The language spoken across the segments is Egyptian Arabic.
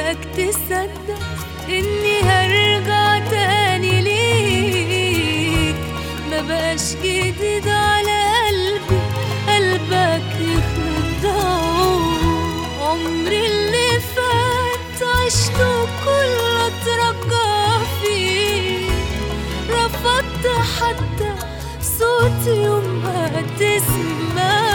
إياك تصدق إني هرجع تاني ليك ما بقاش جديد على قلبي قلبك يخلط عمري اللي فات عشته كله اترجى فيه رفضت حتى صوتي يوم ما تسمع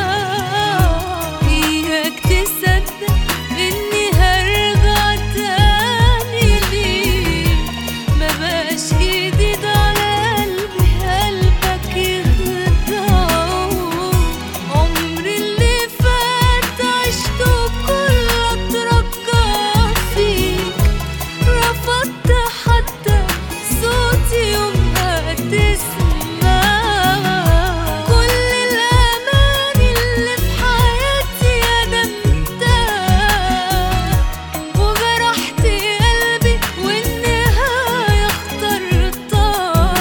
إياك تصدق إني هرجع تاني ليك ما بقاش جديد على قلبي قلبك يخدعه عمري اللي فات عشته كله اترجى فيك رفضت حتى صوتي يوم ما تسمع كل الأمان اللي في حياتي ندمتها وجرحت قلبي والنهاية اخترتها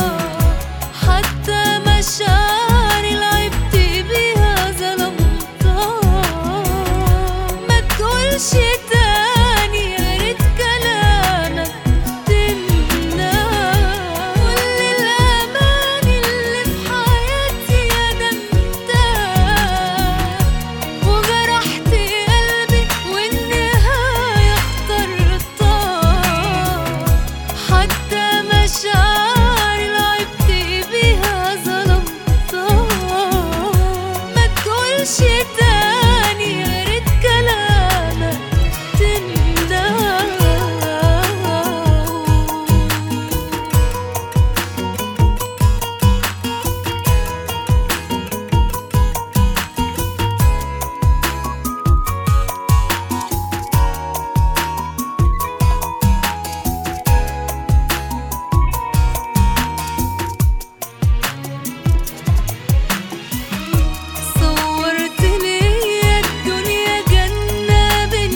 حتى مشاعري لعبت بيها ظلمتها ما تقولش تاني يا ريت كلامك تمنع كل الأمان اللي في حياتي ندمتها وجرحت قلبي والنهاية اخترتها حتى مشاعري لعبت بيها ظلمتها ما تقولش تاني يا ريت كلامك تندم صورت ليا الدنيا جنة بين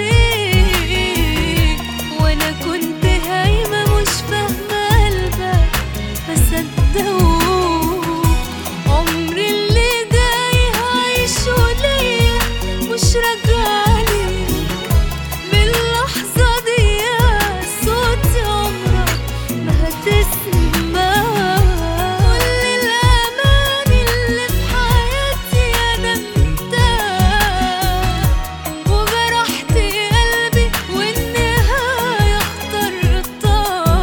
ايديك وانا كنت هايمة مش فاهمة قلبك بصدقه عمري اللي جاي هعيشه ليا مش راجعليك باللحظة دي صوت عمرك ما هتسمع كل الأمان اللي في حياتي ندمتها وجرحت قلبي والنهاية اخترتها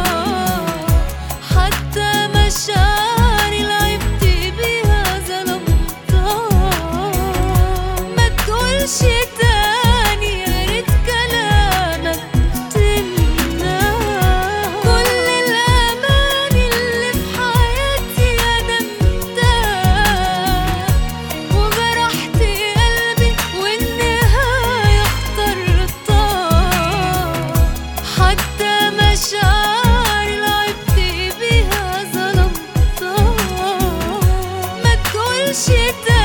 حتى مشاعري لعبت بيها ظلمتها ما تقولش تاني يا ريت كلامك تمنع كل الأمان اللي في حياتي ندمتها وجرحت قلبي والنهاية اخترتها حتى مشاعري لعبت بيها ظلمتها ما تقولش تاني